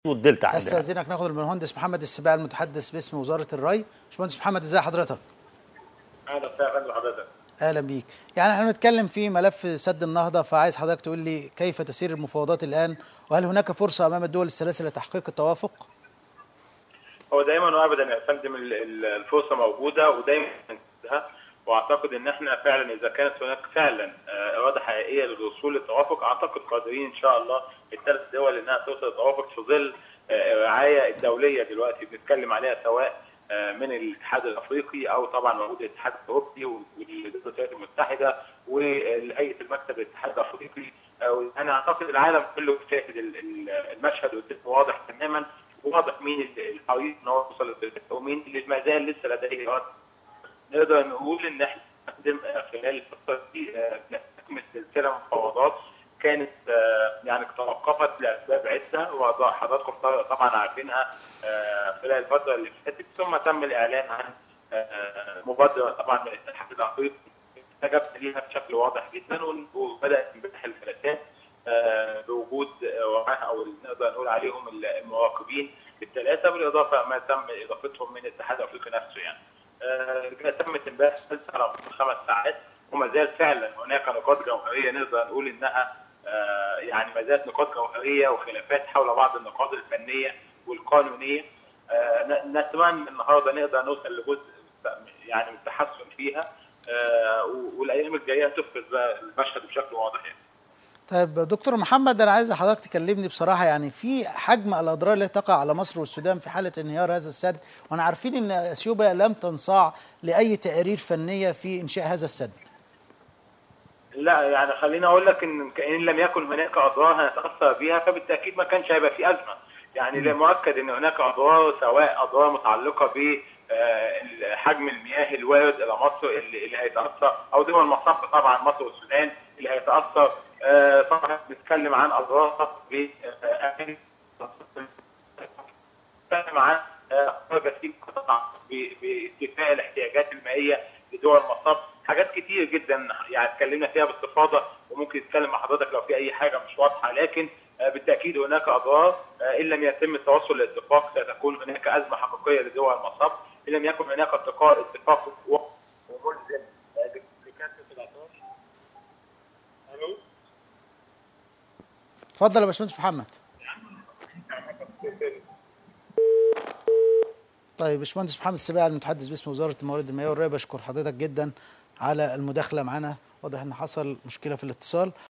والدلتا عندنا استاذنك ناخد المهندس محمد السباع المتحدث باسم وزاره الري باشمهندس محمد ازي حضرتك اهلا وسهلا بحضرتك اهلا بيك يعني احنا بنتكلم في ملف سد النهضه فعايز حضرتك تقول لي كيف تسير المفاوضات الان وهل هناك فرصه امام الدول الثلاثه لتحقيق التوافق هو دايما وابدا يا فندم ال- ال- الفرصه موجوده ودايما بننفذها واعتقد ان احنا فعلا اذا كانت هناك فعلا آه، اراده حقيقيه للوصول للتوافق اعتقد قادرين ان شاء الله الثلاث دول انها توصل للتوافق في ظل آه، الرعايه الدوليه دلوقتي بنتكلم عليها سواء آه، من الاتحاد الافريقي او طبعا موجود الاتحاد الاوروبي والولايات المتحده وهيئه المكتب الاتحاد الافريقي آه، انا اعتقد العالم كله شاهد ال- ال- المشهد قدامه واضح تماما واضح مين اللي الحريص ان هو يوصل للاتفاق ومين اللي ما زال لسه لديه رد نقدر نقول ان احنا نقدم خلال الفتره دي آه، نستكمل سلسله مفاوضات كانت آه، يعني توقفت لاسباب عده وحضراتكم طبعا عارفينها آه، خلال الفتره اللي فاتت ثم تم الاعلان عن آه، مبادره طبعا من الاتحاد الافريقي استجبت ليها بشكل واضح جدا وبدات امبارح الجلسات آه، بوجود آه، او نقدر نقول عليهم المراقبين الثلاثه بالاضافه ما تم اضافتهم من الاتحاد الافريقي نفسه يعني. آه، تمت امبارح على خمس ساعات وما زال فعلا هناك نقاط جوهريه نقدر نقول انها آه، يعني ما زالت نقاط جوهريه وخلافات حول بعض النقاط الفنيه والقانونيه آه، ن- نتمنى النهارده نقدر نوصل لجزء يعني من التحسن فيها آه، والايام الجايه تفرز بقى المشهد بشكل واضح يعني. طيب دكتور محمد انا عايز حضرتك تكلمني بصراحه يعني في حجم الاضرار اللي تقع على مصر والسودان في حاله انهيار هذا السد وانا عارفين ان اثيوبيا لم تنصاع لاي تقارير فنيه في انشاء هذا السد لا يعني خليني اقول لك ان ان لم يكن هناك اضرار هنتاثر بها فبالتاكيد ما كانش هيبقى في ازمه يعني لا مؤكد ان هناك اضرار سواء اضرار متعلقه ب آه، حجم المياه الوارد الى مصر اللي, اللي هيتاثر او دول المصب طبعا مصر والسودان اللي هيتاثر آه، طبعا بنتكلم عن اضرار ب آه، بنتكلم عن آه، غسيل قطع ب- باستيفاء الاحتياجات المائيه لدول المصب حاجات كتير جدا يعني اتكلمنا فيها باستفاضه وممكن نتكلم مع حضرتك لو في اي حاجه مش واضحه لكن آه، بالتاكيد هناك اضرار آه، ان لم يتم التوصل لاتفاق ستكون هناك ازمه حقيقيه لدول المصب ان لم يكن هناك اتفاق اتفاق و- وملزم آه، بكافه الاطراف الو اتفضل يا باشمهندس محمد طيب باشمهندس محمد السباع المتحدث باسم وزاره الموارد المائيه والري بشكر حضرتك جدا على المداخله معنا واضح ان حصل مشكله في الاتصال